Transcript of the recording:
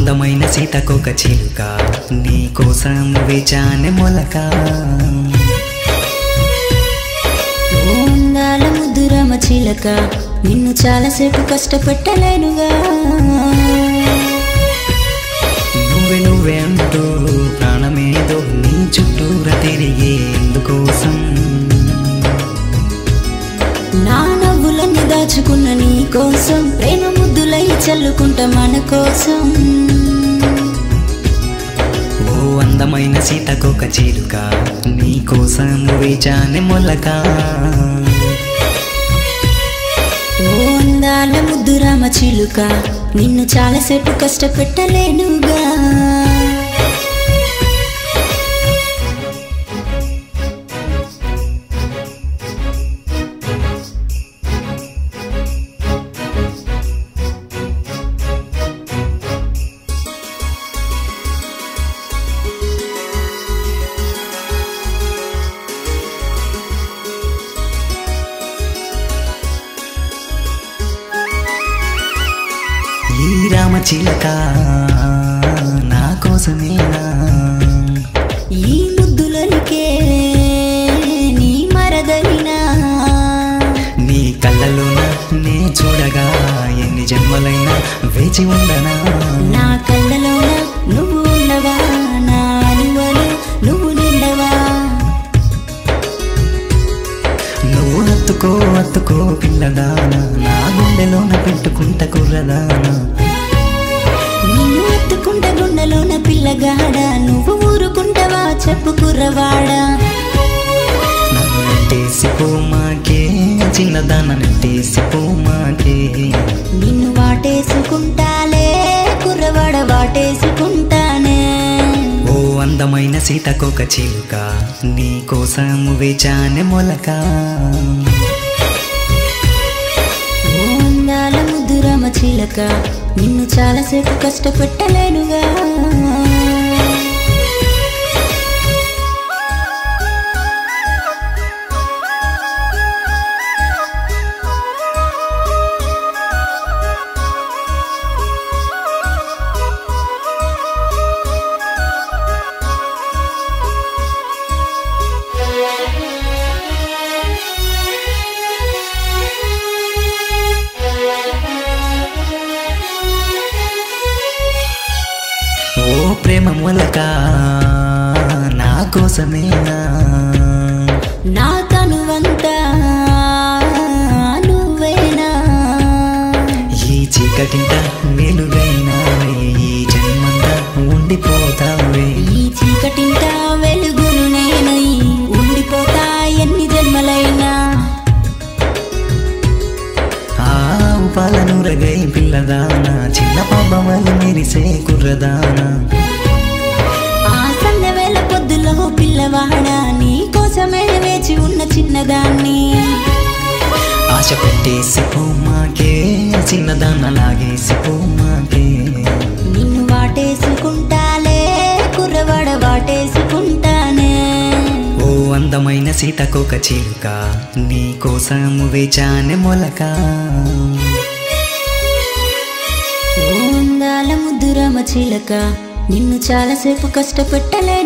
అందమైన సీతకొక చిలుక నీ కోసం వేచానే మొలక ఓ అందాల ముద్దురమ చిలక నిన్ను చాలాసేపు కష్టపెట్టలేనుగా నువ్వే నువ్వే అంటూ ప్రాణమేదో నీ చుట్టూరా తిరిగే ఎందుకోసం నా నవ్వులన్నీ దాచుకున్న నీ కోసం ప్రేమ ముద్దులై చల్లుకుంటా మన కోసం ఓ అందమైన సీతకొక చిలుక నీ కోసం వేచానే మొలక ఓ అందాల ముద్దురామ చిలుక నిన్ను చాలాసేపు కష్టపెట్టలేనుగా ఈ రామ చిలక నా కోసమేనా ఈ ముద్దులనికే నీ మరదలినా నీ కళ్ళలోన నే చూడగా ఎన్ని జన్మలైనా వేచి ఉండనా నా కళ్ళలోన నువ్వు ఉండవా నా అలువలు నువ్వు నిండవా నువ్వు హత్తుకో హత్తుకో పిల్లదానా నా గుండెలోన పెట్టుకుంట కుర్రదానా నిన్ను ఎత్తుకుంట గుండెలోన పిల్లగాడ నువ్వు ఊరుకుంటావా చెప్పు కుర్రవాడా నన్ను నెట్టేసి పోమాకే చిన్నదాన నెట్టేసి పోమాకే నిన్ను వాటేసుకుంటాలే కుర్రవాడ వాటేసుకుంటానే ఓ అందమైన సీతకొక చిలుక నీ కోసం వేచానే మొలక ఓ అందాల ముద్దురమ చిలక నిన్ను చాలాసేపు కష్టపెట్టలేనుగా ఓ ప్రేమ మొలక నా కోసమేనా నా తనువంతా నువ్వేనా ఈ చీకటింట వెలుగైనా ఈ జన్మంతా ఉండిపోతావే ఈ చీకటింట వెలుగును నేనై ఉండిపోతా ఎన్ని జన్మలైనా ఆవు పాలను రగై పిల్లదానా చిన్న పాపవలు మెరిసే కుర్రదానా ఆ సందవేళ పొద్దులో పిల్లవాడా నీ కోసమే వేచి ఉన్న చిన్నదాన్ని ఆశ పెట్టేసి పోమాకే చిన్నదాన లాగేసి పోమాకే నిన్ను వాటేసుకుంటాలే కుర్రవాడ వాటేసుకుంటానే ఓ అందమైన సీతకొక చిలుక నీ కోసం వేచానే మొలక ఓ అందాల ముద్దురమ చిలక నిన్ను చాలాసేపు కష్టపెట్టలే